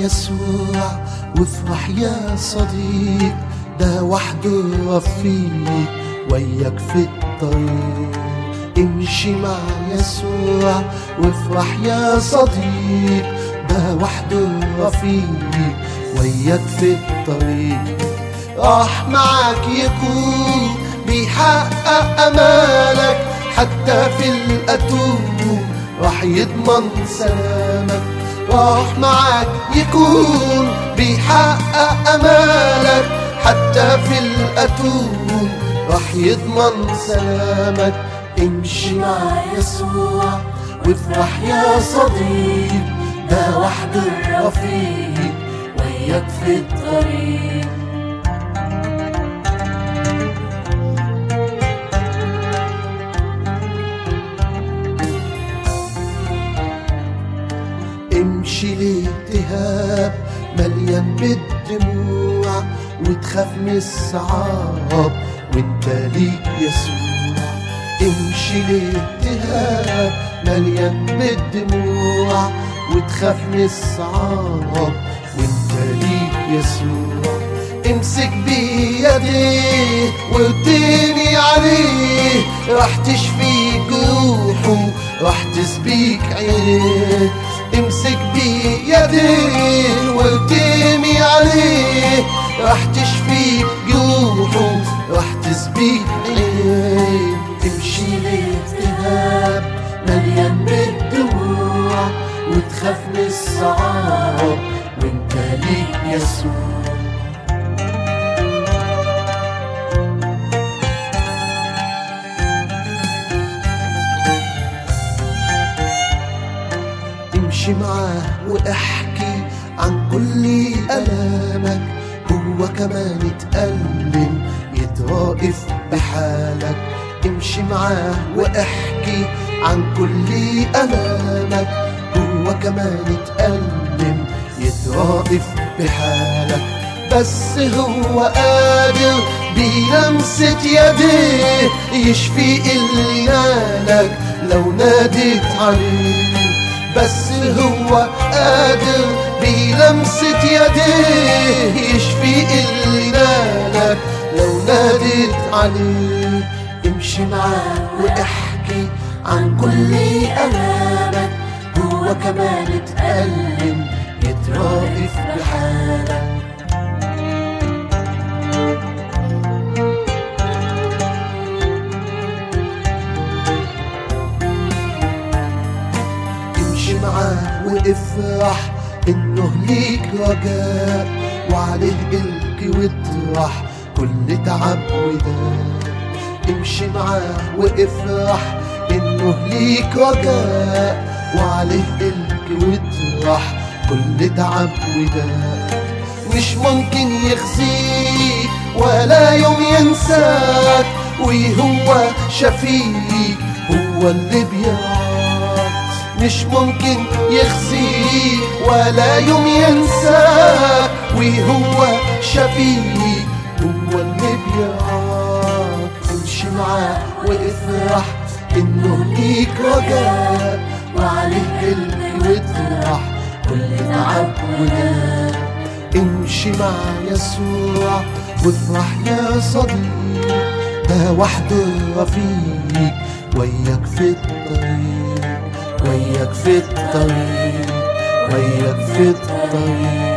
يسوع وافرح يا صديق ده وحده رفيق وياك في الطريق امشي مع يسوع وافرح يا صديق ده وحده رفيق وياك في الطريق راح معاك يكون بيحقق امالك حتى في الاتوب راح يضمن سلامك راح معاك يكون بيحقق امالك حتى في الاتوب راح يضمن سلامك امشي مع يسوع وافرح يا صديق ده وحده الرفيق وياك في الطريق امشي لالتهاب مليان بالدموع وتخاف من الصعاب وانت ليك يسوع امشي لالتهاب مليان بالدموع وتخاف من الصعاب وانت ليك يسوع امسك بيديه واديني عليه راح تشفي جروحه راح تسبيك عينيه امسك بيديه وارتمي عليه راح تشفي جروحه راح تسبيك عينيه امشي لالتهاب مليان بالدموع وتخاف من الصعاب وانت ليك يسوع امشي معاه واحكي عن كل ألامك هو كمان اتألم يترائف بحالك امشي معاه واحكي عن كل ألامك هو كمان اتألم يترائف بحالك بس هو قادر بلمسة يديه يشفي اللي نالك لو ناديت عليه بس هو قادر بلمسة يديه يشفي اللي نالك لو ناديت عليه امشي معاه واحكي عن كل ألامك هو كمان اتألم يترائف بحالك امشي معاه وافرح انه ليك رجاء وعليه القي واطرح كل تعب وداء امشي معاه وافرح انه ليك رجاء وعليه القي واطرح كل تعب وداء مش ممكن يخزيك ولا يوم ينساك وهو شفيك هو اللي بيراك مش ممكن يخزيك ولا يوم ينساك وهو شفيك هو اللي بيراك امشي معاه وافرح انه ليك رجاء وعليه قلبي واطرح كل تعب وداء امشي مع يسوع وافرح يا صديق ده وحده رفيق وياك في الطريق وياك في الطريق وياك في الطريق